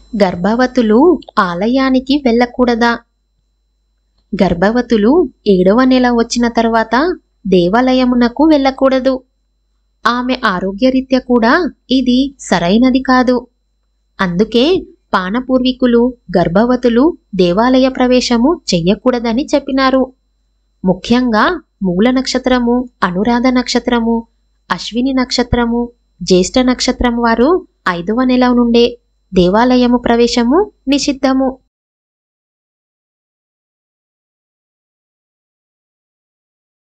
గర్భవతులు ఆలయానికి వెళ్ళకూడదా గర్భవతులు ఏడవ నెల వచ్చిన తర్వాత దేవాలయమునకు వెళ్ళకూడదు ఆమె ఆరోగ్యరీత్యా కూడా ఇది సరైనది కాదు అందుకే పానపూర్వీకులు గర్భవతులు దేవాలయ ప్రవేశము చెయ్యకూడదని చెప్పినారు ముఖ్యంగా మూల నక్షత్రము అనురాధ నక్షత్రము అశ్విని నక్షత్రము జ్యేష్ఠ నక్షత్రం వారు ఐదవ నెల నుండే దేవాలయము ప్రవేశము నిషిద్ధము